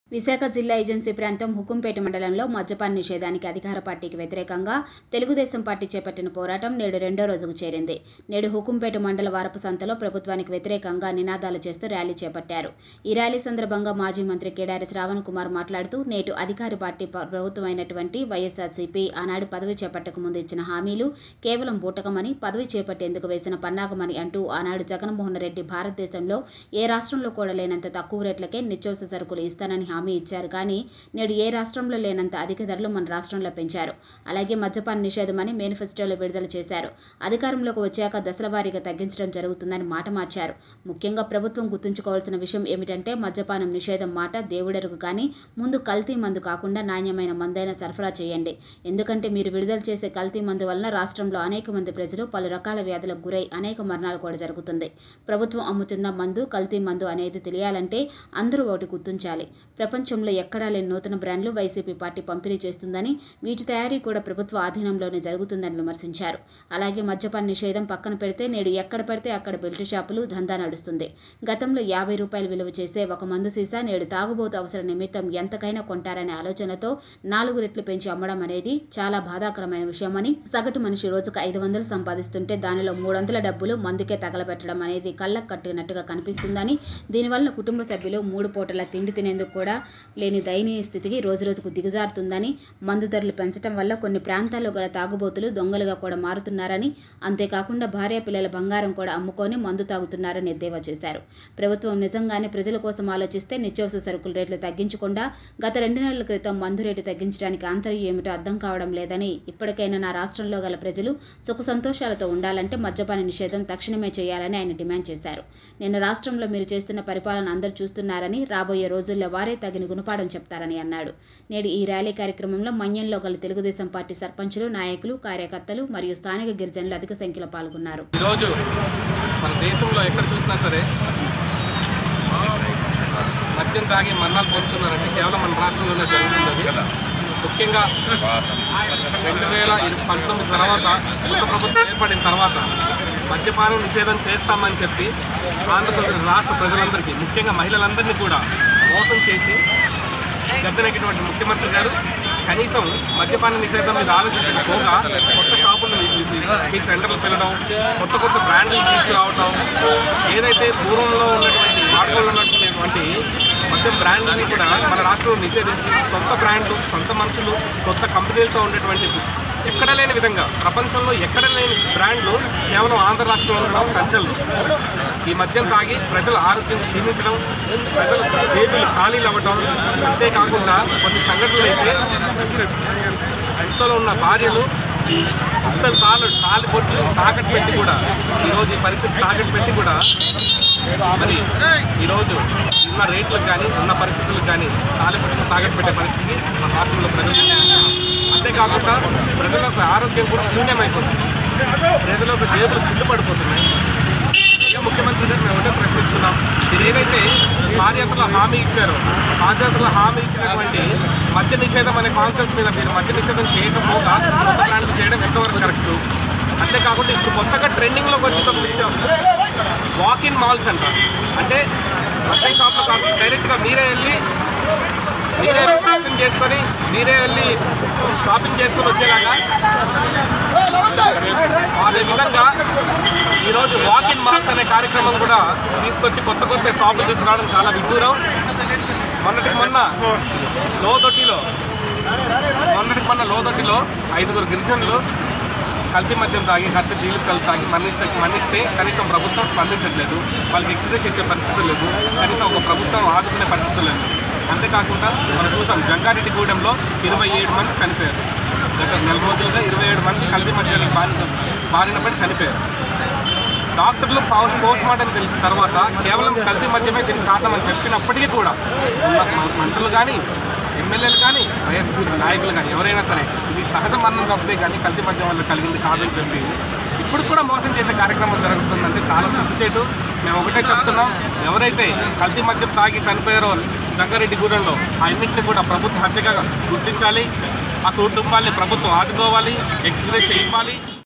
విశాఖ జిల్లా ఏజెన్సీ ప్రాంతం హుకుంపేట మండలంలో మద్యపాన నిషేధానికి అధికార పార్టీకి వ్యతిరేకంగా తెలుగుదేశం పార్టీ చేపట్టిన పోరాటం నేడు రెండో రోజుకు చేరింది నేడు హుకుంపేట మండల వారపు సంతలో ప్రభుత్వానికి వ్యతిరేకంగా నినాదాలు చేస్తూ ర్యాలీ చేపట్టారు ఈ ర్యాలీ సందర్భంగా మాజీ మంత్రి కేడారి శ్రావణ్ కుమార్ మాట్లాడుతూ నేటి అధికార పార్టీ ప- ప్రభుత్వమైనటువంటి వైఎస్ఆర్సీపీ ఆనాడు పదవి చేపట్టక ముందు ఇచ్చిన హామీలు కేవలం బూటకమని పదవి చేపట్టేందుకు వేసిన పన్నాగమని అంటూ ఆనాడు జగన్మోహన్ రెడ్డి భారతదేశంలో ఏ రాష్ట్రంలో కూడా లేనంత తక్కువ రేట్లకే నిత్యావసర సరుకులు ఇస్తానని హామీ ఇచ్చారు కానీ నేడు ఏ రాష్ట్రంలో లేనంత అధిక ధరలు మన రాష్ట్రంలో పెంచారు అలాగే మద్యపాన నిషేధమని మేనిఫెస్టోలో విడుదల చేశారు అధికారంలోకి వచ్చాక దశల వారీగా తగ్గించడం జరుగుతుందని మాట మార్చారు ముఖ్యంగా ప్రభుత్వం గుర్తుంచుకోవాల్సిన విషయం ఏమిటంటే మద్యపానం నిషేధం మాట దేవుడెరుగు కానీ ముందు కల్తీ మందు కాకుండా నాణ్యమైన మందైన సరఫరా చేయండి ఎందుకంటే మీరు విడుదల చేసే కల్తీ మందు వలన రాష్ట్రంలో అనేక మంది ప్రజలు పలు రకాల వ్యాధులకు గురై అనేక మరణాలు కూడా జరుగుతుంది ప్రభుత్వం అమ్ముతున్న మందు కల్తీ మందు అనేది తెలియాలంటే అందరూ ఒకటి గుర్తించాలి ప్రపంచంలో ఎక్కడా లేని నూతన బ్రాండ్లు వైసీపీ పార్టీ పంపిణీ చేస్తుందని వీటి తయారీ కూడా ప్రభుత్వ ఆధీనంలోనే జరుగుతుందని విమర్శించారు అలాగే మద్యపాన నిషేధం పక్కన పెడితే నేడు ఎక్కడ పడితే అక్కడ బెల్ట్ షాపులు దందా నడుస్తుంది గతంలో యాభై రూపాయలు విలువ చేసే ఒక మందు సీసా నేడు తాగుబోతు అవసర నిమిత్తం ఎంతకైనా కొంటారనే ఆలోచనతో నాలుగు రెట్లు పెంచి అమ్మడం అనేది చాలా బాధాకరమైన విషయమని సగటు మనిషి రోజుకు ఐదు వందలు సంపాదిస్తుంటే దానిలో మూడు వందల డబ్బులు మందుకే తగలబెట్టడం అనేది కళ్ళకు కట్టినట్టుగా కనిపిస్తుందని దీనివల్ల కుటుంబ సభ్యులు మూడు పూటల తిండి తినేందుకు కూడా లేని దయనీయ స్థితికి రోజురోజుకు దిగజారుతుందని మందు ధరలు పెంచడం వల్ల కొన్ని ప్రాంతాల్లో గల తాగుబోతులు దొంగలుగా కూడా మారుతున్నారని అంతేకాకుండా భార్య పిల్లల బంగారం కూడా అమ్ముకొని మందు తాగుతున్నారని ఎద్దేవా చేశారు ప్రభుత్వం నిజంగానే ప్రజల కోసం ఆలోచిస్తే నిత్యావసర సరుకుల రేట్లు తగ్గించకుండా గత రెండు నెలల క్రితం మందు రేటు తగ్గించడానికి ఆంతర్యం ఏమిటో అర్థం కావడం లేదని ఇప్పటికైనా నా రాష్ట్రంలో గల ప్రజలు సుఖ సంతోషాలతో ఉండాలంటే మద్యపాన నిషేధం తక్షణమే చేయాలని ఆయన డిమాండ్ చేశారు నేను రాష్ట్రంలో మీరు చేస్తున్న పరిపాలన అందరూ చూస్తున్నారని రాబోయే రోజుల్లో వారే తగిన గుణపాఠం చెప్తారని అన్నాడు నేడు ఈ ర్యాలీ కార్యక్రమంలో మన్యంలో గల తెలుగుదేశం పార్టీ సర్పంచులు నాయకులు కార్యకర్తలు మరియు స్థానిక గిరిజనులు అధిక సంఖ్యలో పాల్గొన్నారు ఈరోజు మన దేశంలో ఎక్కడ చూసినా సరే మద్యం తాగి మరణాలు పొందుతున్నారంటే కేవలం మన రాష్ట్రంలోనే జరుగుతుంది అది. ముఖ్యంగా రెండు వేల పంతొమ్మిది తర్వాత కొత్త ప్రభుత్వం ఏర్పడిన తర్వాత మద్యపానం నిషేధం చేస్తామని చెప్పి ఆంధ్రప్రదేశ్ రాష్ట్ర ప్రజలందరికీ ముఖ్యంగా మహిళలందరినీ కూడా మోసం చేసి దెబ్బనెక్కినటువంటి ముఖ్యమంత్రి గారు కనీసం మద్యపాన నిషేధం మీద ఆలోచించకపోగా కొత్త షాపులు ఈ టెండర్లు పిల్లడం కొత్త కొత్త బ్రాండ్లు తీసుకురావడం ఏదైతే పూర్వంలో ఉన్నటువంటి వాడుకలో ఉన్నటువంటి మద్యం బ్రాండ్లని కూడా మన రాష్ట్రంలో నిషేధించి సొంత బ్రాండ్లు సొంత మనుషులు సొంత కంపెనీలతో ఉండేటువంటి ఎక్కడ లేని విధంగా ప్రపంచంలో ఎక్కడ లేని బ్రాండ్లు కేవలం ఆంధ్ర రాష్ట్రంలో ఉండడం సంచలనం ఈ మద్యం తాగి ప్రజల ఆరోగ్యం క్షీణించడం ప్రజల జేబులు ఖాళీలు అవ్వడం అంతేకాకుండా కొన్ని సంఘటనలు అయితే ఇంట్లో ఉన్న భార్యలు ఇద్దరు తాళ్ళు తాళి బొట్లు తాకట్టు పెట్టి కూడా ఈరోజు ఈ పరిస్థితి తాకట్టు పెట్టి కూడా మరి ఈరోజు ఉన్న రేట్లకు కానీ ఉన్న పరిస్థితులకు కానీ తాళి బొట్టును తాకట్టు పెట్టే పరిస్థితికి మన రాష్ట్రంలో ప్రజలు చూస్తున్నారు. అంతేకాకుండా ప్రజల యొక్క ఆరోగ్యం కూడా శూన్యమైపోతుంది ప్రజల యొక్క జేబులు చిల్లు పడిపోతున్నాయి ఏ ముఖ్యమంత్రి గారు మేము ఒకటే ప్రశ్నిస్తున్నాం మీరు ఏదైతే పాదయాత్రలో హామీ ఇచ్చారో పాదయాత్రలో హామీ ఇచ్చినటువంటి మద్య నిషేధం అనే కాన్సెప్ట్ మీద మీరు మద్య నిషేధం చేయకపోగా కొత్త బ్రాండ్లు చేయడం ఎంతవరకు కరెక్ట్ అంతేకాకుండా ఇప్పుడు కొత్తగా ట్రెండింగ్లోకి వచ్చిన ఒక విషయం వాక్ ఇన్ మాల్స్ అంట అంటే మద్యం షాప్లో కాకుండా డైరెక్ట్గా మీరే వెళ్ళి మీరే రిజిస్ట్రేషన్ చేసుకొని మీరే వెళ్ళి షాపింగ్ చేసుకొని వచ్చేలాగా అదే విధంగా ఈరోజు వాక్ ఇన్ మాల్స్ అనే కార్యక్రమం కూడా తీసుకొచ్చి కొత్త కొత్త షాపులు తీసుకురావడం చాలా విడ్డూరం మొన్నటికి మొన్న లోదొట్టిలో మొన్నటికి మొన్న లోదొట్టిలో ఐదుగురు గిరిజనులు కల్తీ మద్యం తాగి హత్య జీవితాలు తాగి మన్నిస్తే మన్నిస్తే కనీసం ప్రభుత్వం స్పందించట్లేదు వాళ్ళకి ఎక్స్ప్రెస్ ఇచ్చే పరిస్థితి లేదు కనీసం ఒక ప్రభుత్వం ఆదుకునే పరిస్థితి లేదు అంతేకాకుండా మనం చూసాం జంగారెడ్డిగూడెంలో ఇరవై ఏడు మంది చనిపోయారు గత నెల రోజులుగా ఇరవై ఏడు మంది కల్తీ మద్యానికి బారిన బారిన పడి చనిపోయారు డాక్టర్లు పౌ- పోస్ట్ మార్టం తెలిసిన తర్వాత కేవలం కల్తీ మద్యమే దీనికి కారణం అని చెప్పినప్పటికీ కూడా ఉన్న మంత్రులు కానీ ఎమ్మెల్యేలు కానీ వైఎస్ఎస్సీ నాయకులు కానీ ఎవరైనా సరే ఇది సహజ మరణం తప్పితే కానీ కల్తీ మద్యం వల్ల కలిగింది కాదని చెప్పి ఇప్పుడు కూడా మోసం చేసే కార్యక్రమం జరుగుతుందంటే చాలా సిగ్గుచేటు మేము ఒకటే చెప్తున్నాం ఎవరైతే కల్తీ మద్యం తాగి చనిపోయారో జంగారెడ్డి గూడెంలో ఆ అన్నింటినీ కూడా ప్రభుత్వ హత్యగా గుర్తించాలి ఆ కుటుంబాన్ని ప్రభుత్వం ఆదుకోవాలి ఎక్స్ప్రెస్ ఇవ్వాలి